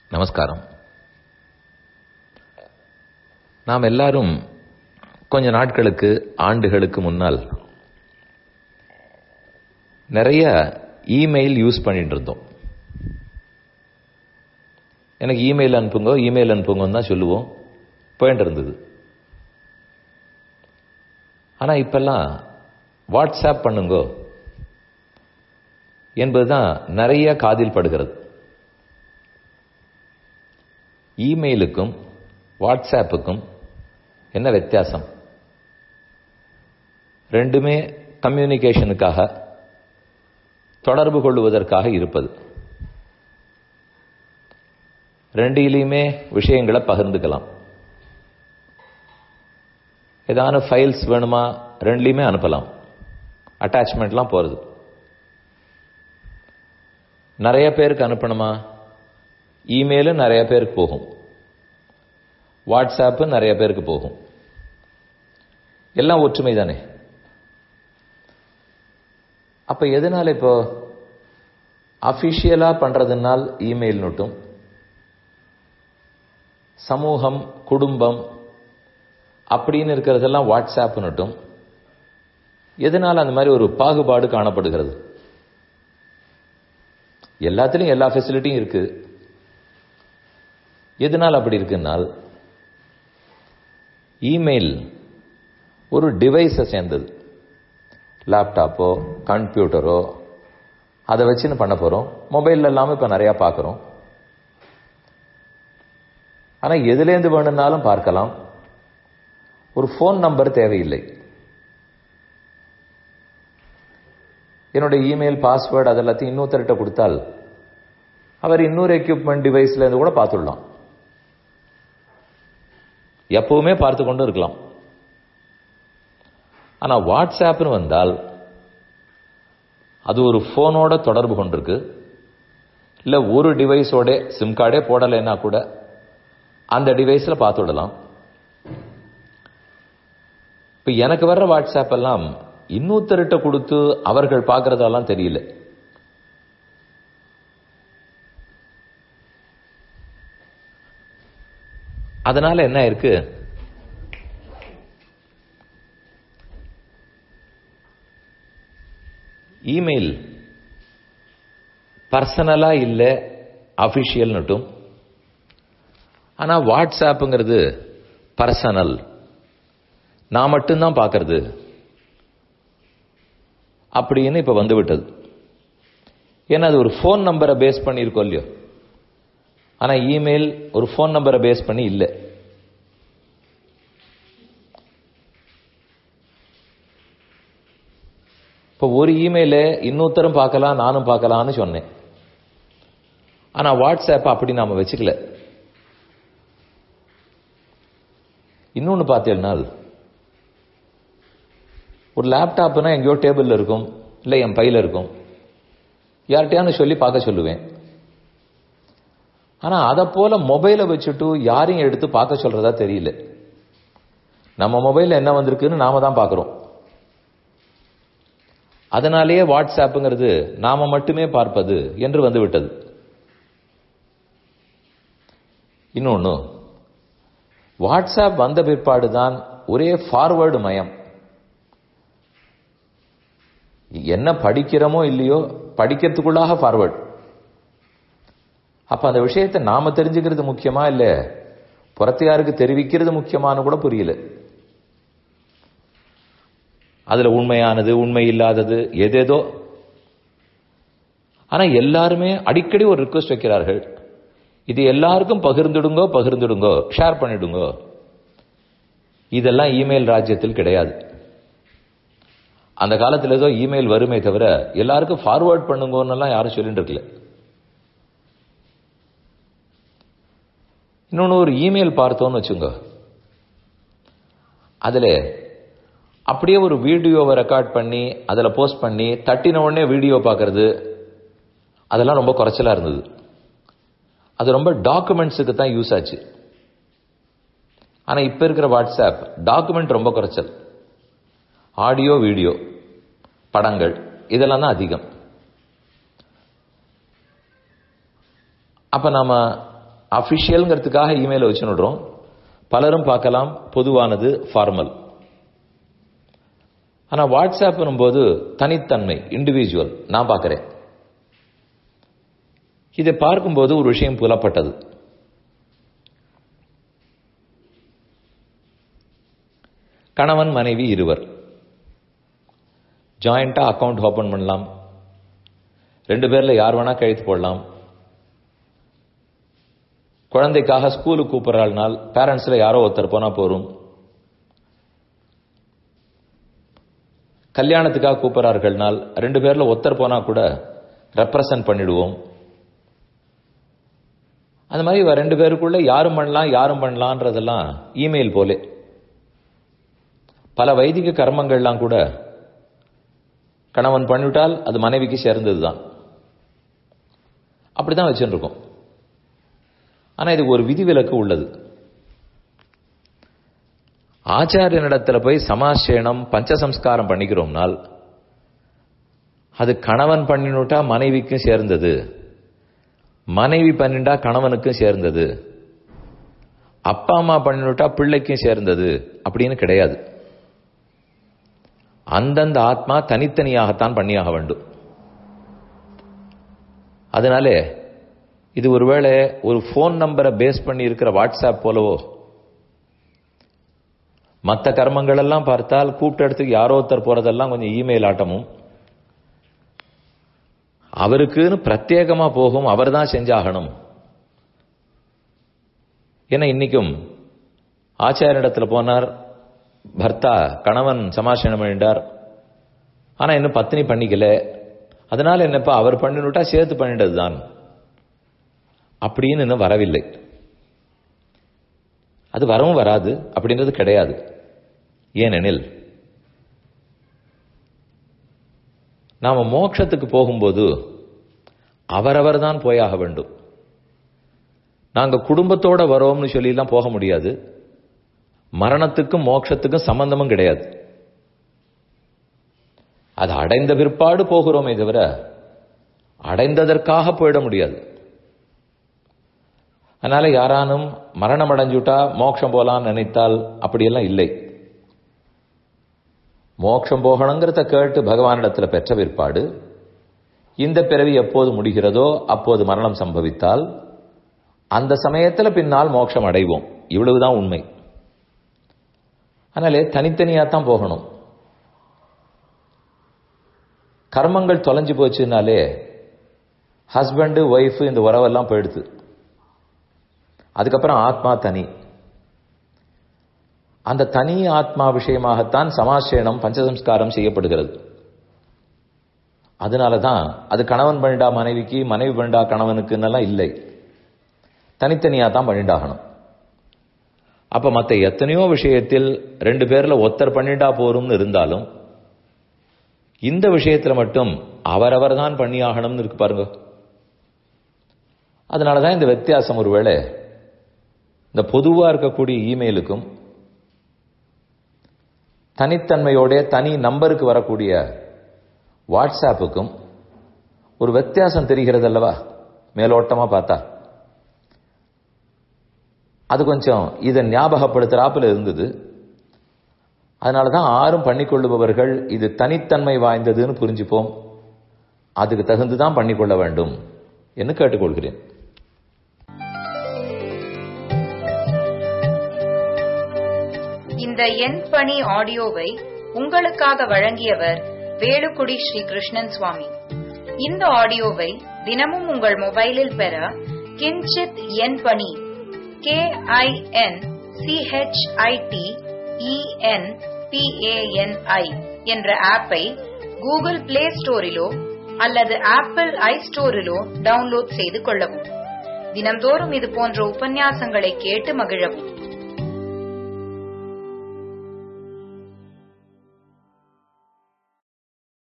நமஸ்காரம் நாம் எல்லாரும் கொஞ்ச நாட்களுக்கு ஆண்டுகளுக்கு முன்னால் நிறைய இமெயில் யூஸ் பண்ணிட்டு இருந்தோம் எனக்கு இமெயில் அனுப்புங்க இமெயில் அனுப்புங்கன்னு தான் சொல்லுவோம் போயிட்டு இருந்தது ஆனால் இப்பெல்லாம் வாட்ஸ்அப் பண்ணுங்கோ என்பதுதான் நிறைய காதில் படுகிறது இமெயிலுக்கும் வாட்ஸ்அப்புக்கும் என்ன வித்தியாசம் ரெண்டுமே கம்யூனிகேஷனுக்காக தொடர்பு கொள்வதற்காக இருப்பது ரெண்டிலையுமே விஷயங்களை பகிர்ந்துக்கலாம் ஏதான ஃபைல்ஸ் வேணுமா ரெண்டுலையுமே அனுப்பலாம் அட்டாச்மெண்ட்லாம் போகிறது நிறைய பேருக்கு அனுப்பணுமா இமெயிலு நிறைய பேருக்கு போகும் வாட்ஸ்அப்பு நிறைய பேருக்கு போகும் எல்லாம் ஒற்றுமை தானே அப்ப எதனால இப்போ அபிஷியலா பண்றதுனால் இமெயில் நோட்டும் சமூகம் குடும்பம் அப்படின்னு இருக்கிறதெல்லாம் வாட்ஸ்அப் நோட்டும் எதனால அந்த மாதிரி ஒரு பாகுபாடு காணப்படுகிறது எல்லாத்துலயும் எல்லா ஃபெசிலிட்டியும் இருக்கு எதனால் அப்படி இருக்குன்னால் இமெயில் ஒரு டிவைஸை சேர்ந்தது லேப்டாப்போ கம்ப்யூட்டரோ அதை வச்சுன்னு பண்ண போகிறோம் மொபைல் இல்லாமல் இப்போ நிறையா பார்க்குறோம் ஆனால் எதுலேருந்து வேணும்னாலும் பார்க்கலாம் ஒரு ஃபோன் நம்பர் தேவையில்லை என்னுடைய இமெயில் பாஸ்வேர்டு அதெல்லாத்தையும் இன்னொருத்தர்கிட்ட கொடுத்தால் அவர் இன்னொரு எக்யூப்மெண்ட் டிவைஸ்ல இருந்து கூட பார்த்துடலாம் எப்பவுமே பார்த்து கொண்டு இருக்கலாம் ஆனா வாட்ஸ்அப்னு வந்தால் அது ஒரு போனோட தொடர்பு கொண்டிருக்கு இல்ல ஒரு டிவைஸோட சிம் கார்டே போடலைன்னா கூட அந்த டிவைஸ்ல பார்த்துடலாம் இப்ப எனக்கு வர்ற வாட்ஸ்அப் எல்லாம் இன்னொருத்தர்கிட்ட கொடுத்து அவர்கள் பார்க்கறதெல்லாம் தெரியல அதனால என்ன இருக்கு இமெயில் பர்சனலா இல்ல அபிஷியல் நட்டும் ஆனா வாட்ஸ்அப்புங்கிறது பர்சனல் நான் மட்டும்தான் பார்க்கறது அப்படின்னு இப்ப வந்து விட்டது ஏன்னா அது ஒரு ஃபோன் நம்பரை பேஸ் பண்ணியிருக்கோம் இல்லையோ ஆனா இமெயில் ஒரு ஃபோன் நம்பரை பேஸ் பண்ணி இல்லை இப்போ ஒரு இமெயில இன்னொருத்தரும் பார்க்கலாம் நானும் பார்க்கலாம்னு சொன்னேன் ஆனா வாட்ஸ்அப் அப்படி நாம வச்சுக்கல இன்னொன்னு பார்த்தேன்னா ஒரு லேப்டாப்னா எங்கேயோ டேபிள்ல இருக்கும் இல்லை என் பையில இருக்கும் யார்கிட்டயானு சொல்லி பார்க்க சொல்லுவேன் ஆனா அதை போல மொபைலை வச்சுட்டு யாரையும் எடுத்து பார்க்க சொல்றதா தெரியல நம்ம மொபைல்ல என்ன வந்திருக்குன்னு நாம தான் பார்க்கிறோம் அதனாலேயே வாட்ஸ்அப்புங்கிறது நாம மட்டுமே பார்ப்பது என்று வந்து விட்டது இன்னொன்னு வாட்ஸ்அப் வந்த பிற்பாடு தான் ஒரே ஃபார்வேர்டு மயம் என்ன படிக்கிறோமோ இல்லையோ படிக்கிறதுக்குள்ளாக ஃபார்வேர்டு அப்ப அந்த விஷயத்தை நாம தெரிஞ்சுக்கிறது முக்கியமா இல்ல புறத்தையாருக்கு தெரிவிக்கிறது முக்கியமானு கூட புரியல அதுல உண்மையானது உண்மை இல்லாதது எதேதோ ஆனா எல்லாருமே அடிக்கடி ஒரு ரிக்வஸ்ட் வைக்கிறார்கள் இது எல்லாருக்கும் பகிர்ந்துடுங்கோ பகிர்ந்துடுங்கோ ஷேர் பண்ணிடுங்கோ இதெல்லாம் இமெயில் ராஜ்யத்தில் கிடையாது அந்த காலத்தில் ஏதோ இமெயில் வருமே தவிர எல்லாருக்கும் ஃபார்வேர்ட் பண்ணுங்கன்னு யாரும் சொல்லிட்டு இருக்கல இன்னொன்று ஒரு இமெயில் பார்த்தோன்னு வச்சுங்க அதில் அப்படியே ஒரு வீடியோவை ரெக்கார்ட் பண்ணி அதில் போஸ்ட் பண்ணி தட்டின உடனே வீடியோ பார்க்கறது அதெல்லாம் ரொம்ப குறைச்சலா இருந்தது அது ரொம்ப டாக்குமெண்ட்ஸுக்கு தான் யூஸ் ஆச்சு ஆனால் இப்போ இருக்கிற வாட்ஸ்அப் டாக்குமெண்ட் ரொம்ப குறைச்சல் ஆடியோ வீடியோ படங்கள் இதெல்லாம் தான் அதிகம் அப்ப நாம அஃபிஷியல்ங்கிறதுக்காக இமெயில் வச்சு விடுறோம் பலரும் பார்க்கலாம் பொதுவானது ஃபார்மல் ஆனா வாட்ஸ்அப் போது தனித்தன்மை இண்டிவிஜுவல் நான் பார்க்கிறேன் இதை பார்க்கும்போது ஒரு விஷயம் புலப்பட்டது கணவன் மனைவி இருவர் ஜாயிண்டா அக்கவுண்ட் ஓபன் பண்ணலாம் ரெண்டு பேர்ல யார் வேணா கழித்து போடலாம் குழந்தைக்காக ஸ்கூலுக்கு கூப்பிடுறாள்னால் பேரண்ட்ஸ்ல யாரோ ஒருத்தர் போனா போரும் கல்யாணத்துக்காக கூப்பிடுறார்கள்னால் ரெண்டு பேர்ல ஒருத்தர் போனா கூட ரெப்ரசன்ட் பண்ணிடுவோம் அந்த மாதிரி ரெண்டு பேருக்குள்ள யாரும் பண்ணலாம் யாரும் பண்ணலான்றதெல்லாம் இமெயில் போலே பல வைதிக கர்மங்கள்லாம் கூட கணவன் பண்ணிவிட்டால் அது மனைவிக்கு சேர்ந்தது தான் அப்படிதான் வச்சுருக்கோம் ஆனா இதுக்கு ஒரு விதிவிலக்கு உள்ளது ஆச்சாரியனிடத்துல போய் சமாசேனம் பஞ்சசம்ஸ்காரம் பண்ணிக்கிறோம்னால் அது கணவன் பண்ணினுட்டா மனைவிக்கும் சேர்ந்தது மனைவி பண்ணிட்டா கணவனுக்கும் சேர்ந்தது அப்பா அம்மா பண்ணிவிட்டா பிள்ளைக்கும் சேர்ந்தது அப்படின்னு கிடையாது அந்தந்த ஆத்மா தனித்தனியாகத்தான் பண்ணியாக வேண்டும் அதனாலே இது ஒருவேளை ஒரு ஃபோன் நம்பரை பேஸ் பண்ணி இருக்கிற வாட்ஸ்அப் போலவோ மற்ற கர்மங்கள் எல்லாம் பார்த்தால் கூப்பிட்ட இடத்துக்கு யாரோ ஒருத்தர் போறதெல்லாம் கொஞ்சம் இமெயில் ஆட்டமும் அவருக்குன்னு பிரத்யேகமா போகும் அவர் தான் செஞ்சாகணும் ஏன்னா இன்னைக்கும் ஆச்சாரியிடத்துல போனார் பர்த்தா கணவன் சமாசனம் பண்ணிட்டார் ஆனா இன்னும் பத்னி பண்ணிக்கல அதனால என்னப்பா அவர் பண்ணினுட்டா சேர்த்து பண்ணிட்டது தான் அப்படின்னு இன்னும் வரவில்லை அது வரவும் வராது அப்படின்றது கிடையாது ஏனெனில் நாம மோட்சத்துக்கு போகும்போது அவரவர் தான் போயாக வேண்டும் நாங்க குடும்பத்தோட வரோம்னு சொல்லிலாம் போக முடியாது மரணத்துக்கும் மோட்சத்துக்கும் சம்பந்தமும் கிடையாது அது அடைந்த பிற்பாடு போகிறோமே தவிர அடைந்ததற்காக போயிட முடியாது அதனால யாரானும் மரணம் அடைஞ்சுட்டா மோட்சம் போலான்னு நினைத்தால் அப்படியெல்லாம் இல்லை மோட்சம் போகணுங்கிறத கேட்டு பகவானிடத்தில் பெற்ற பிற்பாடு இந்த பிறவி எப்போது முடிகிறதோ அப்போது மரணம் சம்பவித்தால் அந்த சமயத்தில் பின்னால் மோட்சம் அடைவோம் இவ்வளவுதான் உண்மை அதனாலே தனித்தனியாக தான் போகணும் கர்மங்கள் தொலைஞ்சு போச்சுனாலே ஹஸ்பண்டு ஒய்ஃபு இந்த உறவெல்லாம் போயிடுது அதுக்கப்புறம் ஆத்மா தனி அந்த தனி ஆத்மா விஷயமாகத்தான் சமாசேனம் பஞ்சசம்ஸ்காரம் செய்யப்படுகிறது அதனால தான் அது கணவன் பண்ணிடா மனைவிக்கு மனைவி பண்ணிடா கணவனுக்குன்னெல்லாம் இல்லை தனித்தனியாக தான் பண்ணிட்டாகணும் அப்ப மற்ற எத்தனையோ விஷயத்தில் ரெண்டு பேர்ல ஒத்தர் பண்ணிட்டா போரும்னு இருந்தாலும் இந்த விஷயத்துல மட்டும் அவரவர் தான் பண்ணியாகணும்னு இருக்கு பாருங்க அதனாலதான் இந்த வித்தியாசம் ஒருவேளை இந்த பொதுவா இருக்கக்கூடிய இமெயிலுக்கும் தனித்தன்மையோட தனி நம்பருக்கு வரக்கூடிய வாட்ஸ்அப்புக்கும் ஒரு வித்தியாசம் தெரிகிறது அல்லவா மேலோட்டமா பார்த்தா அது கொஞ்சம் இதை ஞாபகப்படுத்துறாப்புல இருந்தது அதனால தான் ஆறும் பண்ணிக்கொள்ளுபவர்கள் இது தனித்தன்மை வாய்ந்ததுன்னு புரிஞ்சுப்போம் அதுக்கு தகுந்து தான் பண்ணிக்கொள்ள வேண்டும் என்று கேட்டுக்கொள்கிறேன் இந்த எண் பணி ஆடியோவை உங்களுக்காக வழங்கியவர் வேலுக்குடி ஸ்ரீ கிருஷ்ணன் சுவாமி இந்த ஆடியோவை தினமும் உங்கள் மொபைலில் பெற கிஞ்சித் எண் பணி கே ஐ என் சிஹெச்ஐடி இஎன் பிஏஎன்ஐ என்ற ஆப்பை கூகுள் பிளே ஸ்டோரிலோ அல்லது ஆப்பிள் ஐ ஸ்டோரிலோ டவுன்லோட் செய்து கொள்ளவும் தினம்தோறும் இது போன்ற உபன்யாசங்களை கேட்டு மகிழவும்